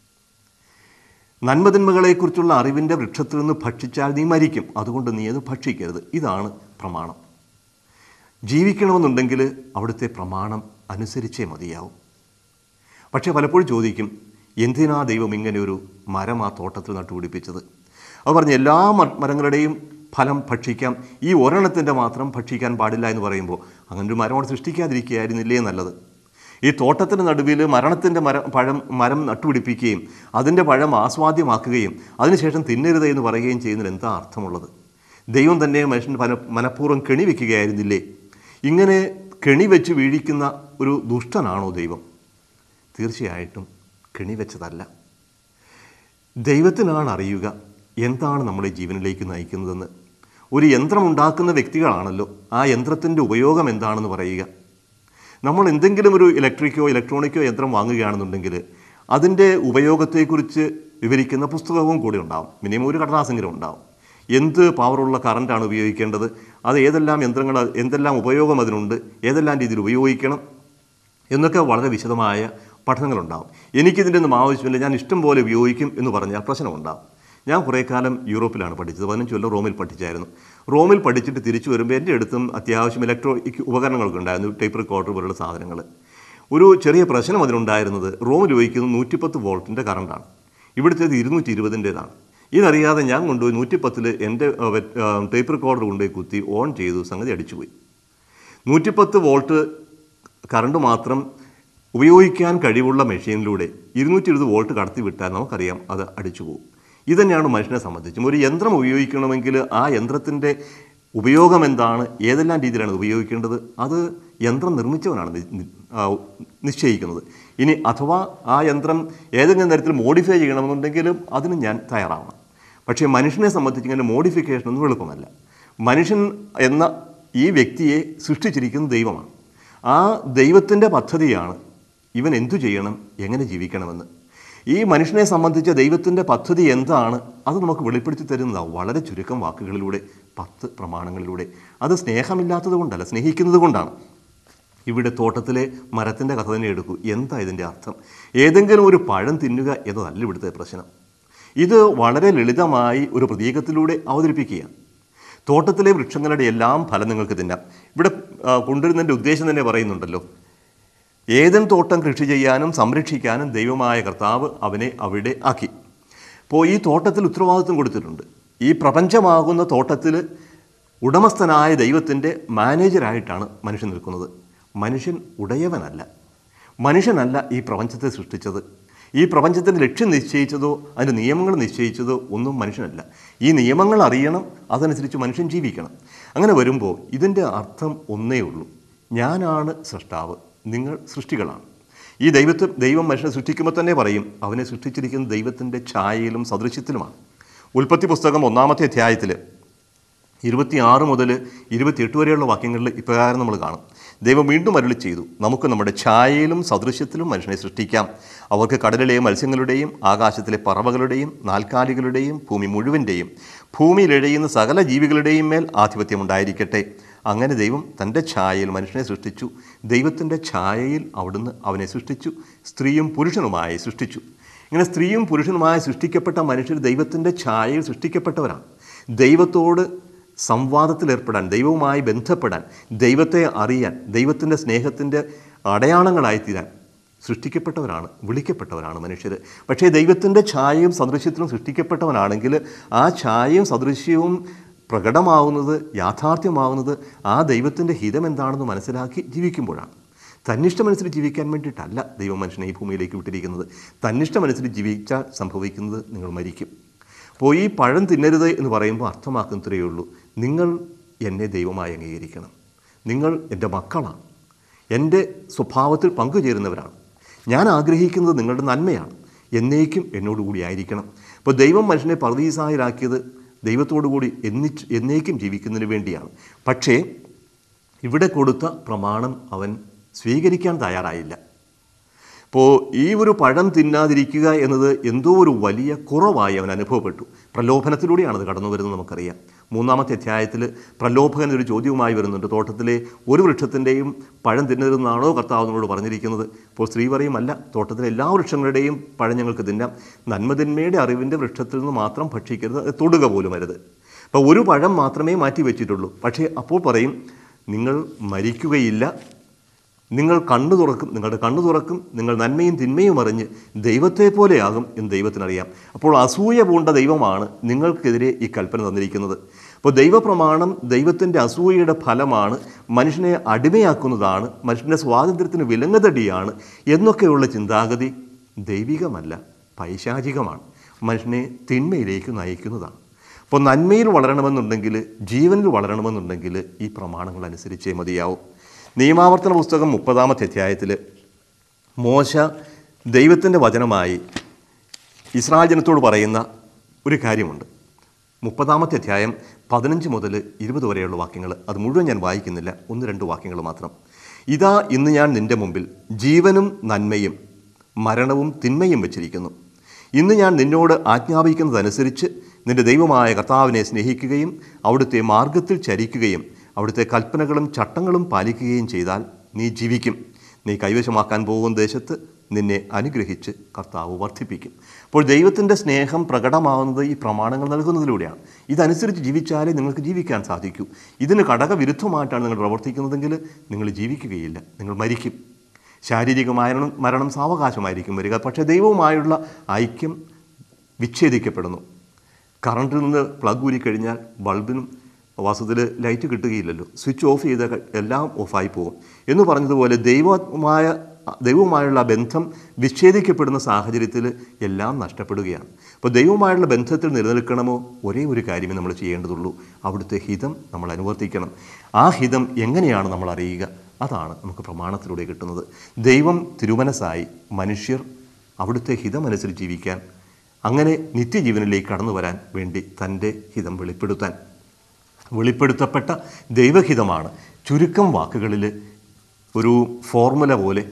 നന്മതിന്മകളെക്കുറിച്ചുള്ള അറിവിൻ്റെ വൃക്ഷത്തിൽ നിന്ന് ഭക്ഷിച്ചാൽ നീ മരിക്കും അതുകൊണ്ട് നീ അത് ഭക്ഷിക്കരുത് ഇതാണ് പ്രമാണം ജീവിക്കണമെന്നുണ്ടെങ്കിൽ അവിടുത്തെ പ്രമാണം അനുസരിച്ചേ മതിയാവും പക്ഷേ പലപ്പോഴും ചോദിക്കും എന്തിനാ ദൈവം ഇങ്ങനെ ഒരു മരം ആ തോട്ടത്തിൽ നട്ടുപിടിപ്പിച്ചത് അത് പറഞ്ഞ് എല്ലാ മ- മരങ്ങളുടെയും ഫലം ഭക്ഷിക്കാം ഈ ഒരെണ്ണത്തിൻ്റെ മാത്രം ഭക്ഷിക്കാൻ പാടില്ല എന്ന് പറയുമ്പോൾ അങ്ങനെ ഒരു മരം അവിടെ സൃഷ്ടിക്കാതിരിക്കുകയായിരുന്നില്ലേ നല്ലത് ഈ തോട്ടത്തിൻ്റെ നടുവിൽ മരണത്തിൻ്റെ മരം പഴം മരം നട്ടുപിടിപ്പിക്കുകയും അതിൻ്റെ പഴം ആസ്വാദ്യമാക്കുകയും അതിനുശേഷം തിന്നരുത് എന്ന് പറയുകയും ചെയ്യുന്നതിൽ എന്താ അർത്ഥമുള്ളത് ദൈവം തന്നെ മനുഷ്യൻ പല മനഃപൂർവ്വം കെണി വയ്ക്കുകയായിരുന്നില്ലേ ഇങ്ങനെ കെണി വെച്ച് വീഴിക്കുന്ന ഒരു ദുഷ്ടനാണോ ദൈവം തീർച്ചയായിട്ടും കെണി വെച്ചതല്ല ദൈവത്തിനാണ് അറിയുക എന്താണ് നമ്മളെ ജീവനിലേക്ക് നയിക്കുന്നതെന്ന് ഒരു യന്ത്രം ഉണ്ടാക്കുന്ന വ്യക്തികളാണല്ലോ ആ യന്ത്രത്തിൻ്റെ ഉപയോഗം എന്താണെന്ന് പറയുക നമ്മൾ എന്തെങ്കിലും ഒരു ഇലക്ട്രിക്കോ ഇലക്ട്രോണിക്കോ യന്ത്രം വാങ്ങുകയാണെന്നുണ്ടെങ്കിൽ അതിൻ്റെ ഉപയോഗത്തെക്കുറിച്ച് വിവരിക്കുന്ന പുസ്തകവും കൂടി ഉണ്ടാവും മിനിമം ഒരു കടലാസെങ്കിലും ഉണ്ടാവും എന്ത് പവറുള്ള കറണ്ടാണ് ഉപയോഗിക്കേണ്ടത് അത് ഏതെല്ലാം യന്ത്രങ്ങൾ എന്തെല്ലാം ഉപയോഗം അതിനുണ്ട് ഏതെല്ലാം രീതിയിൽ ഉപയോഗിക്കണം എന്നൊക്കെ വളരെ വിശദമായ പഠനങ്ങളുണ്ടാവും എനിക്കിതിൻ്റെ ഒന്നും ആവശ്യമില്ല ഞാൻ ഇഷ്ടം പോലെ ഉപയോഗിക്കും എന്ന് പറഞ്ഞാൽ പ്രശ്നമുണ്ടാവും ഞാൻ കുറേ കാലം യൂറോപ്പിലാണ് പഠിച്ചത് പതിനഞ്ച് കൊല്ലം റോമിൽ പഠിച്ചായിരുന്നു റോമിൽ പഠിച്ചിട്ട് തിരിച്ചു വരുമ്പോൾ എൻ്റെ അടുത്തും അത്യാവശ്യം ഇലക്ട്രോണിക് ഉപകരണങ്ങളൊക്കെ ഉണ്ടായിരുന്നു ടേപ്പ് റെക്കോർഡർ പോലുള്ള സാധനങ്ങൾ ഒരു ചെറിയ പ്രശ്നം അതിനുണ്ടായിരുന്നത് റോമിൽ ഉപയോഗിക്കുന്നത് നൂറ്റിപ്പത്ത് വോൾട്ടിൻ്റെ കറണ്ടാണ് ഇവിടുത്തേത് ഇരുന്നൂറ്റി ഇരുപതിൻ്റേതാണ് ഇതറിയാതെ ഞാൻ കൊണ്ടുപോയി നൂറ്റിപ്പത്തിൽ എൻ്റെ ടേപ്പ് റെക്കോർഡർ കൊണ്ടുപോയി കുത്തി ഓൺ ചെയ്തു സംഗതി അടിച്ചുപോയി നൂറ്റിപ്പത്ത് വോൾട്ട് കറണ്ട് മാത്രം ഉപയോഗിക്കാൻ കഴിവുള്ള മെഷീനിലൂടെ ഇരുന്നൂറ്റി ഇരുപത് വോൾട്ട് കടത്തി വിട്ടാൽ നമുക്കറിയാം അത് അടിച്ചു പോകും ഇതുതന്നെയാണ് മനുഷ്യനെ സംബന്ധിച്ചും ഒരു യന്ത്രം ഉപയോഗിക്കണമെങ്കിൽ ആ യന്ത്രത്തിൻ്റെ ഉപയോഗം എന്താണ് ഏതെല്ലാം രീതിയിലാണ് ഇത് ഉപയോഗിക്കേണ്ടത് അത് യന്ത്രം നിർമ്മിച്ചവനാണ് നി- നി- ആ, നിശ്ചയിക്കുന്നത് ഇനി അഥവാ ആ യന്ത്രം ഏതെങ്കിലും തരത്തിൽ മോഡിഫൈ ചെയ്യണമെന്നുണ്ടെങ്കിലും അതിന് ഞാൻ തയ്യാറാവണം പക്ഷേ മനുഷ്യനെ സംബന്ധിച്ച് ഇങ്ങനെ മോഡിഫിക്കേഷൻ ഒന്നും എളുപ്പമല്ല മനുഷ്യൻ എന്ന ഈ വ്യക്തിയെ സൃഷ്ടിച്ചിരിക്കുന്നത് ദൈവമാണ് ആ ദൈവത്തിൻ്റെ പദ്ധതിയാണ് ഇവൻ എന്തു ചെയ്യണം എങ്ങനെ ജീവിക്കണമെന്ന് ഈ മനുഷ്യനെ സംബന്ധിച്ച ദൈവത്തിൻ്റെ പദ്ധതി എന്താണ് അത് നമുക്ക് വെളിപ്പെടുത്തി തരുന്നതാണ് വളരെ ചുരുക്കം വാക്കുകളിലൂടെ പത്ത് പ്രമാണങ്ങളിലൂടെ അത് സ്നേഹമില്ലാത്തത് കൊണ്ടല്ല സ്നേഹിക്കുന്നത് കൊണ്ടാണ് ഇവിടെ തോട്ടത്തിലെ മരത്തിൻ്റെ കഥ തന്നെ എടുക്കൂ എന്താ ഇതിൻ്റെ അർത്ഥം ഏതെങ്കിലും ഒരു പഴം തിന്നുക എന്നതല്ല ഇവിടുത്തെ പ്രശ്നം ഇത് വളരെ ലളിതമായി ഒരു പ്രതീകത്തിലൂടെ അവതരിപ്പിക്കുകയാണ് തോട്ടത്തിലെ വൃക്ഷങ്ങളുടെ എല്ലാം ഫലം നിങ്ങൾക്ക് തിന്നാം ഇവിടെ ആ, കൊണ്ടുവരുന്നതിൻ്റെ ഉദ്ദേശം തന്നെ പറയുന്നുണ്ടല്ലോ ഏതൻ തോട്ടം കൃഷി ചെയ്യാനും സംരക്ഷിക്കാനും ദൈവമായ കർത്താവ് അവനെ അവിടെ ആക്കി അപ്പോൾ ഈ തോട്ടത്തിൽ ഉത്തരവാദിത്വം കൊടുത്തിട്ടുണ്ട് ഈ പ്രപഞ്ചമാകുന്ന തോട്ടത്തിൽ ഉടമസ്ഥനായ ദൈവത്തിൻ്റെ മാനേജരായിട്ടാണ് മനുഷ്യൻ നിൽക്കുന്നത് മനുഷ്യൻ ഉടയവനല്ല മനുഷ്യനല്ല ഈ പ്രപഞ്ചത്തെ സൃഷ്ടിച്ചത് ഈ പ്രപഞ്ചത്തിൻ്റെ ലക്ഷ്യം നിശ്ചയിച്ചതോ അതിൻ്റെ നിയമങ്ങൾ നിശ്ചയിച്ചതോ ഒന്നും മനുഷ്യനല്ല ഈ നിയമങ്ങൾ അറിയണം അതനുസരിച്ച് മനുഷ്യൻ ജീവിക്കണം അങ്ങനെ വരുമ്പോൾ ഇതിൻ്റെ അർത്ഥം ഒന്നേ ഉള്ളൂ ഞാനാണ് സൃഷ്ടാവ് നിങ്ങൾ സൃഷ്ടികളാണ് ഈ ദൈവത്തെ ദൈവം മനുഷ്യനെ സൃഷ്ടിക്കുമ്പോൾ തന്നെ പറയും അവനെ സൃഷ്ടിച്ചിരിക്കുന്നത് ദൈവത്തിൻ്റെ ഛായയിലും സദൃശ്യത്തിലുമാണ് ഉൽപ്പത്തി പുസ്തകം ഒന്നാമത്തെ അധ്യായത്തിൽ ഇരുപത്തിയാറ് മുതൽ ഇരുപത്തിയെട്ട് വരെയുള്ള വാക്യങ്ങളിൽ ഇപ്രകാരം നമ്മൾ കാണും ദൈവം വീണ്ടും അരുളി ചെയ്തു നമുക്ക് നമ്മുടെ ഛായയിലും സദൃശ്യത്തിലും മനുഷ്യനെ സൃഷ്ടിക്കാം അവർക്ക് കടലിലെ മത്സ്യങ്ങളുടെയും ആകാശത്തിലെ പറവകളുടെയും നാൽക്കാലികളുടെയും ഭൂമി മുഴുവൻ്റെയും ഭൂമിയിൽ എഴയുന്ന സകല ജീവികളുടെയും മേൽ ആധിപത്യം ഉണ്ടായിരിക്കട്ടെ അങ്ങനെ ദൈവം തൻ്റെ ഛായയിൽ മനുഷ്യനെ സൃഷ്ടിച്ചു ദൈവത്തിൻ്റെ ഛായയിൽ അവിടുന്ന് അവനെ സൃഷ്ടിച്ചു സ്ത്രീയും പുരുഷനുമായി സൃഷ്ടിച്ചു ഇങ്ങനെ സ്ത്രീയും പുരുഷനുമായി സൃഷ്ടിക്കപ്പെട്ട മനുഷ്യർ ദൈവത്തിൻ്റെ ഛായയിൽ സൃഷ്ടിക്കപ്പെട്ടവരാണ് ദൈവത്തോട് സംവാദത്തിലേർപ്പെടാൻ ദൈവവുമായി ബന്ധപ്പെടാൻ ദൈവത്തെ അറിയാൻ ദൈവത്തിൻ്റെ സ്നേഹത്തിൻ്റെ അടയാളങ്ങളായിത്തീരാൻ സൃഷ്ടിക്കപ്പെട്ടവരാണ് വിളിക്കപ്പെട്ടവരാണ് മനുഷ്യർ പക്ഷേ ദൈവത്തിൻ്റെ ഛായയും സദൃശ്യത്തിലും സൃഷ്ടിക്കപ്പെട്ടവനാണെങ്കിൽ ആ ഛായയും സദൃശ്യവും പ്രകടമാവുന്നത് യാഥാർത്ഥ്യമാവുന്നത് ആ ദൈവത്തിൻ്റെ ഹിതം എന്താണെന്ന് മനസ്സിലാക്കി ജീവിക്കുമ്പോഴാണ് തന്നിഷ്ടമനുസരിച്ച് ജീവിക്കാൻ വേണ്ടിയിട്ടല്ല ദൈവം മനുഷ്യനെ ഈ ഭൂമിയിലേക്ക് വിട്ടിരിക്കുന്നത് തന്നിഷ്ടമനുസരിച്ച് ജീവിച്ചാൽ സംഭവിക്കുന്നത് നിങ്ങൾ മരിക്കും അപ്പോൾ ഈ പഴം തിന്നരുത് എന്ന് പറയുമ്പോൾ അർത്ഥമാക്കുന്നത്രയേ ഉള്ളൂ നിങ്ങൾ എന്നെ ദൈവമായി അംഗീകരിക്കണം നിങ്ങൾ എൻ്റെ മക്കളാണ് എൻ്റെ സ്വഭാവത്തിൽ പങ്കുചേരുന്നവരാണ് ഞാൻ ആഗ്രഹിക്കുന്നത് നിങ്ങളുടെ നന്മയാണ് എന്നേക്കും എന്നോടുകൂടി ആയിരിക്കണം അപ്പോൾ ദൈവം മനുഷ്യനെ പർവീസായിലാക്കിയത് ദൈവത്തോടു കൂടി എന്നിച്ച് എന്നേക്കും ജീവിക്കുന്നതിന് വേണ്ടിയാണ് പക്ഷേ ഇവിടെ കൊടുത്ത പ്രമാണം അവൻ സ്വീകരിക്കാൻ തയ്യാറായില്ല അപ്പോൾ ഈ ഒരു പഴം തിന്നാതിരിക്കുക എന്നത് എന്തോ ഒരു വലിയ കുറവായി അവൻ അനുഭവപ്പെട്ടു പ്രലോഭനത്തിലൂടെയാണ് അത് കടന്നു വരുന്നത് നമുക്കറിയാം മൂന്നാമത്തെ അധ്യായത്തിൽ പ്രലോഭകൻ ഒരു ചോദ്യവുമായി വരുന്നുണ്ട് തോട്ടത്തിലെ ഒരു വൃക്ഷത്തിൻ്റെയും പഴം തിന്നരുതെന്നാണോ കർത്താവ് നമ്മളോട് പറഞ്ഞിരിക്കുന്നത് ഇപ്പോൾ സ്ത്രീ പറയും അല്ല തോട്ടത്തിലെ എല്ലാ വൃക്ഷങ്ങളുടെയും പഴം ഞങ്ങൾക്ക് തിന്നാം നന്മതിന്മയുടെ അറിവിൻ്റെ വൃക്ഷത്തിൽ നിന്ന് മാത്രം ഭക്ഷിക്കരുത് അത് തൊടുക പോലും അരുത് അപ്പോൾ ഒരു പഴം മാത്രമേ മാറ്റി വെച്ചിട്ടുള്ളൂ പക്ഷേ അപ്പോൾ പറയും നിങ്ങൾ മരിക്കുകയില്ല നിങ്ങൾ കണ്ണു തുറക്കും നിങ്ങളുടെ കണ്ണു തുറക്കും നിങ്ങൾ നന്മയും തിന്മയും അറിഞ്ഞ് ദൈവത്തെ പോലെയാകും എന്ന് ദൈവത്തിനറിയാം അപ്പോൾ അസൂയ പൂണ്ട ദൈവമാണ് നിങ്ങൾക്കെതിരെ ഈ കൽപ്പന തന്നിരിക്കുന്നത് അപ്പോൾ ദൈവപ്രമാണം ദൈവത്തിൻ്റെ അസൂയയുടെ ഫലമാണ് മനുഷ്യനെ അടിമയാക്കുന്നതാണ് മനുഷ്യൻ്റെ സ്വാതന്ത്ര്യത്തിന് വിലങ്ങതടിയാണ് എന്നൊക്കെയുള്ള ചിന്താഗതി ദൈവികമല്ല പൈശാചികമാണ് മനുഷ്യനെ തിന്മയിലേക്ക് നയിക്കുന്നതാണ് അപ്പോൾ നന്മയിൽ വളരണമെന്നുണ്ടെങ്കിൽ ജീവനിൽ വളരണമെന്നുണ്ടെങ്കിൽ ഈ പ്രമാണങ്ങൾ അനുസരിച്ചേ മതിയാവും നിയമാവർത്തന പുസ്തകം മുപ്പതാമത്തെ അധ്യായത്തിൽ മോശ ദൈവത്തിൻ്റെ വചനമായി ഇസ്രായേൽ ജനത്തോട് പറയുന്ന ഒരു കാര്യമുണ്ട് മുപ്പതാമത്തെ അധ്യായം പതിനഞ്ച് മുതൽ ഇരുപത് വരെയുള്ള വാക്യങ്ങൾ അത് മുഴുവൻ ഞാൻ വായിക്കുന്നില്ല ഒന്ന് രണ്ട് വാക്യങ്ങൾ മാത്രം ഇതാ ഇന്ന് ഞാൻ നിൻ്റെ മുമ്പിൽ ജീവനും നന്മയും മരണവും തിന്മയും വച്ചിരിക്കുന്നു ഇന്ന് ഞാൻ നിന്നോട് ആജ്ഞാപിക്കുന്നതനുസരിച്ച് നിന്റെ ദൈവമായ കർത്താവിനെ സ്നേഹിക്കുകയും അവിടുത്തെ മാർഗത്തിൽ ചരിക്കുകയും അവിടുത്തെ കൽപ്പനകളും ചട്ടങ്ങളും പാലിക്കുകയും ചെയ്താൽ നീ ജീവിക്കും നീ കൈവശമാക്കാൻ പോകുന്ന ദേശത്ത് നിന്നെ അനുഗ്രഹിച്ച് കർത്താവ് വർദ്ധിപ്പിക്കും അപ്പോൾ ദൈവത്തിൻ്റെ സ്നേഹം പ്രകടമാവുന്നത് ഈ പ്രമാണങ്ങൾ നൽകുന്നതിലൂടെയാണ് ഇതനുസരിച്ച് ജീവിച്ചാലേ നിങ്ങൾക്ക് ജീവിക്കാൻ സാധിക്കൂ ഇതിന് ഘടകവിരുദ്ധമായിട്ടാണ് നിങ്ങൾ പ്രവർത്തിക്കുന്നതെങ്കിൽ നിങ്ങൾ ജീവിക്കുകയില്ല നിങ്ങൾ മരിക്കും ശാരീരികമായ മരണം സാവകാശമായിരിക്കും വരിക പക്ഷേ ദൈവവുമായുള്ള ഐക്യം വിച്ഛേദിക്കപ്പെടുന്നു കറണ്ടിൽ നിന്ന് പ്ലഗ് ഊരിക്കഴിഞ്ഞാൽ ബൾബിനും വാസ്തവത്തിൽ ലൈറ്റ് കിട്ടുകയില്ലല്ലോ സ്വിച്ച് ഓഫ് ചെയ്ത ക- എല്ലാം ഓഫായി പോകും എന്ന് പറഞ്ഞതുപോലെ ദൈവമായ ദൈവവുമായുള്ള ബന്ധം വിച്ഛേദിക്കപ്പെടുന്ന സാഹചര്യത്തിൽ എല്ലാം നഷ്ടപ്പെടുകയാണ് അപ്പോൾ ദൈവവുമായുള്ള ബന്ധത്തിൽ നിലനിൽക്കണമോ ഒരേ ഒരു കാര്യമേ നമ്മൾ ചെയ്യേണ്ടതുള്ളൂ അവിടുത്തെ ഹിതം നമ്മൾ അനുവർത്തിക്കണം ആ ഹിതം എങ്ങനെയാണ് നമ്മൾ അറിയുക അതാണ് നമുക്ക് പ്രമാണത്തിലൂടെ കിട്ടുന്നത് ദൈവം തിരുമനസ്സായി മനുഷ്യർ അവിടുത്തെ ഹിതമനുസരിച്ച് ജീവിക്കാൻ അങ്ങനെ നിത്യജീവനിലേക്ക് കടന്നു വരാൻ വേണ്ടി തൻ്റെ ഹിതം വെളിപ്പെടുത്താൻ വെളിപ്പെടുത്തപ്പെട്ട ദൈവഹിതമാണ് ചുരുക്കം വാക്കുകളിൽ ഒരു ഫോർമുല പോലെ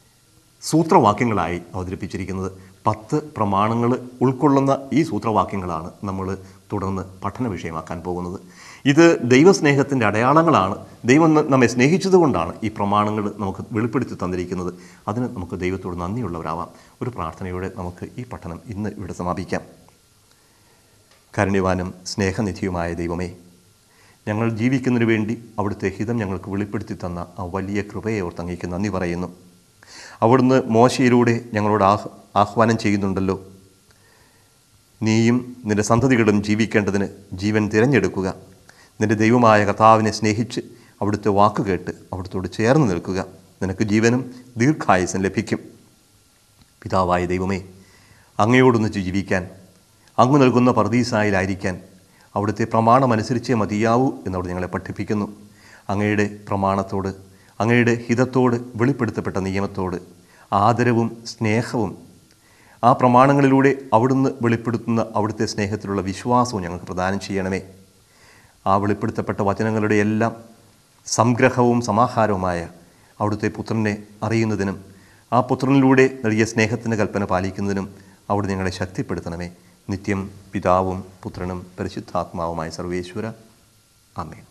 സൂത്രവാക്യങ്ങളായി അവതരിപ്പിച്ചിരിക്കുന്നത് പത്ത് പ്രമാണങ്ങൾ ഉൾക്കൊള്ളുന്ന ഈ സൂത്രവാക്യങ്ങളാണ് നമ്മൾ തുടർന്ന് പഠന വിഷയമാക്കാൻ പോകുന്നത് ഇത് ദൈവസ്നേഹത്തിൻ്റെ അടയാളങ്ങളാണ് ദൈവം ന- നമ്മെ സ്നേഹിച്ചതുകൊണ്ടാണ് ഈ പ്രമാണങ്ങൾ നമുക്ക് വെളിപ്പെടുത്തി തന്നിരിക്കുന്നത് അതിന് നമുക്ക് ദൈവത്തോട് നന്ദിയുള്ളവരാവാം ഒരു പ്രാർത്ഥനയോടെ നമുക്ക് ഈ പഠനം ഇന്ന് ഇവിടെ സമാപിക്കാം കാരുണ്യവാനും സ്നേഹനിധിയുമായ ദൈവമേ ഞങ്ങൾ ജീവിക്കുന്നതിന് വേണ്ടി അവിടുത്തെ ഹിതം ഞങ്ങൾക്ക് വെളിപ്പെടുത്തി തന്ന ആ വലിയ കൃപയെ ഓർത്ത് അങ്ങേക്ക് നന്ദി പറയുന്നു അവിടുന്ന് മോശയിലൂടെ ഞങ്ങളോട് ആഹ് ആഹ്വാനം ചെയ്യുന്നുണ്ടല്ലോ നീയും നിന്റെ സന്തതികളും ജീവിക്കേണ്ടതിന് ജീവൻ തിരഞ്ഞെടുക്കുക നിന്റെ ദൈവമായ കർത്താവിനെ സ്നേഹിച്ച് അവിടുത്തെ വാക്ക് കേട്ട് അവിടുത്തോട് ചേർന്ന് നിൽക്കുക നിനക്ക് ജീവനും ദീർഘായുസം ലഭിക്കും പിതാവായ ദൈവമേ അങ്ങയോടൊന്നിച്ച് ജീവിക്കാൻ അങ്ങ് നൽകുന്ന പർദീസായിലായിരിക്കാൻ അവിടുത്തെ പ്രമാണമനുസരിച്ചേ മതിയാവൂ എന്നവിടെ ഞങ്ങളെ പഠിപ്പിക്കുന്നു അങ്ങയുടെ പ്രമാണത്തോട് അങ്ങയുടെ ഹിതത്തോട് വെളിപ്പെടുത്തപ്പെട്ട നിയമത്തോട് ആദരവും സ്നേഹവും ആ പ്രമാണങ്ങളിലൂടെ അവിടുന്ന് വെളിപ്പെടുത്തുന്ന അവിടുത്തെ സ്നേഹത്തിലുള്ള വിശ്വാസവും ഞങ്ങൾക്ക് പ്രദാനം ചെയ്യണമേ ആ വെളിപ്പെടുത്തപ്പെട്ട വചനങ്ങളുടെ എല്ലാം സംഗ്രഹവും സമാഹാരവുമായ അവിടുത്തെ പുത്രനെ അറിയുന്നതിനും ആ പുത്രനിലൂടെ നൽകിയ സ്നേഹത്തിൻ്റെ കൽപ്പന പാലിക്കുന്നതിനും അവിടെ ഞങ്ങളെ ശക്തിപ്പെടുത്തണമേ നിത്യം പിതാവും പുത്രനും പരിശുദ്ധാത്മാവുമായ സർവേശ്വര ആമേൻ